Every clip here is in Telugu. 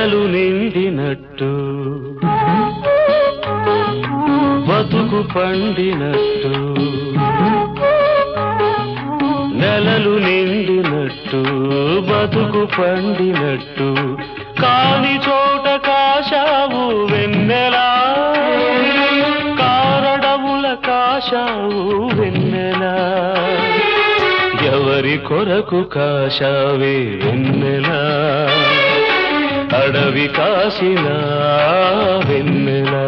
నెలలు నిండినట్టు బతుకు పండినట్టు నెలలు నిండినట్టు బతుకు పండినట్టు కాని చోట కాశావు వెన్నెలా కారడముల కాశావు వెన్నెలా ఎవరి కొరకు కాశావే వెన్నెలా అడవి కాసిన వెన్నెలా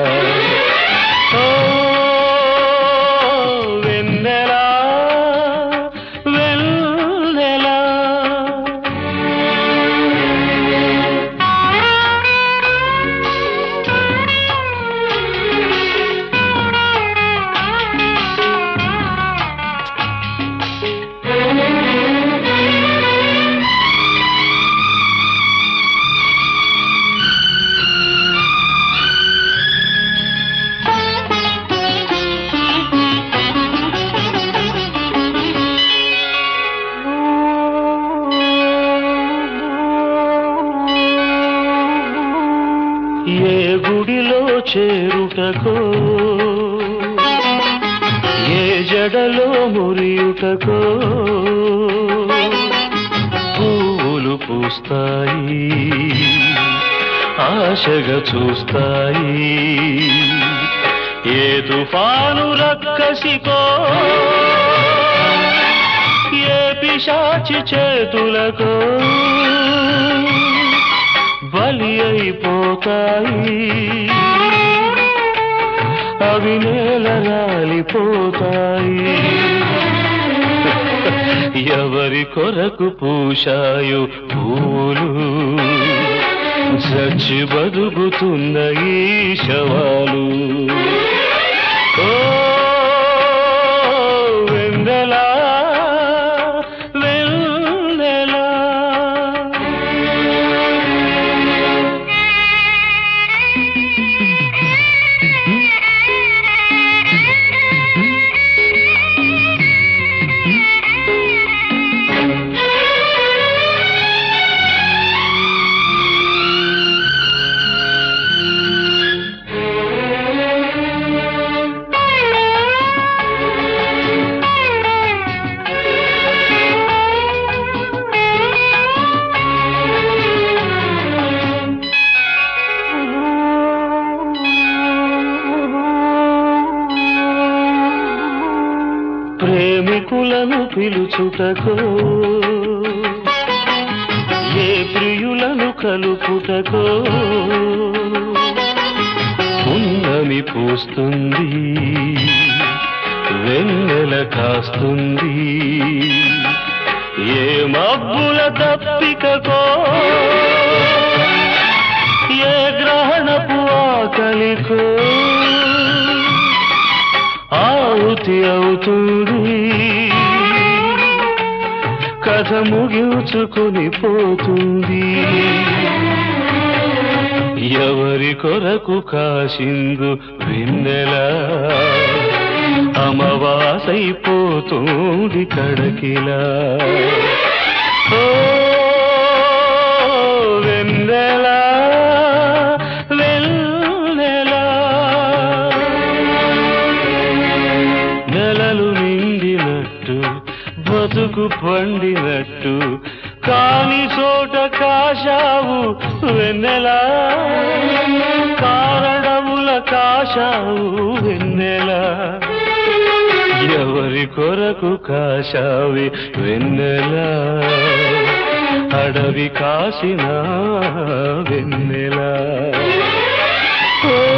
ఓ వెన్నెలా వెన్నెలా ఏ గుడిలో చేరుటకో ఏ జడలో మురియుటకో పువ్వులు పూస్తాయి ఆశగా చూస్తాయి ఏ తుఫాను రక్కసికో ఏ పిశాచి చేతులకో బలి అయిపోతాయి అవి నేల రాలిపోతాయి ఎవరి కొరకు పూశాయో పూలు చచ్చి బతుకుతున్న ఈ శవాలు ఓ వెన్నెలా వెన్నెలా ప్రేమికులను పిలుచుటకో ఏ ప్రియులను కలుపుటకో ఉన్నమి పూస్తుంది వెన్నెల కాస్తుంది ఏ మబ్బుల తప్పికకో ఏ గ్రహణపు ఆకలికో ఆహుతి అవుతుంది కథ ముగించుకుని పోతుంది ఎవరి కొరకు కాసిందు వెన్నెల అమవాసైపోతుంది కడకిలా ఓ వెన్నెల వెన్నెల నెలలు నిండినట్టు బతుకు పండినట్టు కాని చోట కాశావు వెన్నెలా కారణముల కాశావు వెన్నెలా ఎవరి కొరకు కాశావి వెన్నెలా అడవి కాసిన వెన్నెలా ఓ